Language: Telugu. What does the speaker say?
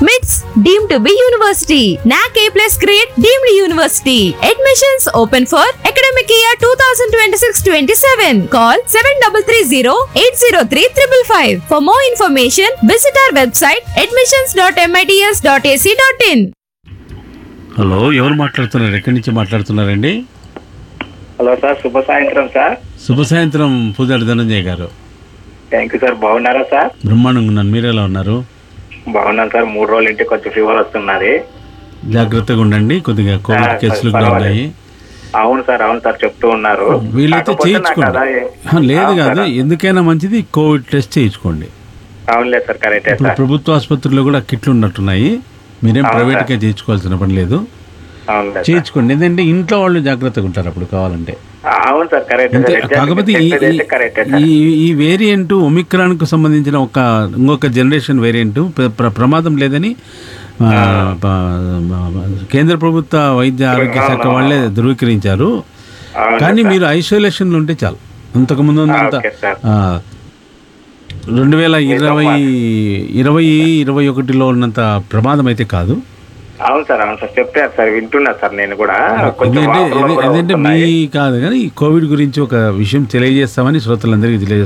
MITS deemed to be university. NAC A plus grade deemed university. Admissions open for academic year 2026-27. Call 7330-803-555. For more information, visit our website admissions.mits.ac.in. Hello ఎవరు మాట్లాడుతున్నారు ఎక్కడి నుంచి మాట్లాడుతున్నారండి హలో సార్ శుభ సాయంత్రం సార్ శుభ సాయంత్రం పూజారి ధనంజయ్ గారు థ్యాంక్ యూ సార్ బాగున్నారా సార్ బ్రహ్మాండంగా ఉన్నాను మీరు ఎలా ఉన్నారు బాగున్నాను సార్ మూడు రోజులు ఇంటికి కొంచెం ఫీవర్ వస్తున్నది జాగ్రత్తగా ఉండండి కొద్దిగా కోవిడ్ ఆ, కేసులు కూడా పర్వాలేదు. ఉన్నాయి అవును సార్ అవును సార్ చెప్తూ ఉన్నారు వీలైతే కాకపోతే నాకు చేయించుకోండి అదే- ఆ, లేదు అవును కాదు సార్. ఎందుకైనా మంచిది కోవిడ్ టెస్ట్ చేయించుకోండి అవునులే సార్ కరెక్టే ఇప్పుడు సార్ ప్రభుత్వ ఆసుపత్రుల్లో కూడా కిట్లు ఉన్నట్టున్నాయి మీరేం అవును ప్రైవేట్గా చేయించుకోవాల్సిన పని లేదు అవునులే సార్. చేయించుకోండి ఎందుకంటే ఇంట్లో వాళ్ళు జాగ్రత్తగా ఉంటారు అప్పుడు కావాలంటే ఆ, అవును సార్ కరెక్ట్ అంతే కాకపోతే ఈ ఈ- కరెక్టే ఈ సార్ ఈ వేరియంట్ ఒమిక్రాన్ కు సంబంధించిన ఒక ఇంకొక జనరేషన్ వేరియంట్ ప్ర- ప్ర- ప్రమాదం లేదని ఆ, ప- కేంద్ర ప్రభుత్వ వైద్య ఆరోగ్య శాఖ వాళ్ళే ధృవీకరించారు అవును కానీ సార్. మీరు ఐసోలేషన్ లో ఉంటే చాలు అంతకుముందు ఉన్నంత ఓకే సార్. ఆ, రెండు వేల ఇరవై ఇరవై ఇరవై ఒకటిలో ఉన్నంత ప్రమాదం అయితే కాదు అవును సార్ అవును సార్ చెప్పారు సార్ వింటున్నా సార్ నేను కూడా కొంచెం ఎందుకంటే వార్తల్లో కూడా ఎందుకంటే మీ వస్తున్నాయి. కాదు కానీ ఈ కోవిడ్ గురించి ఒక విషయం తెలియజేస్తామని శ్రోతలందరికీ తెలియజేస్తాం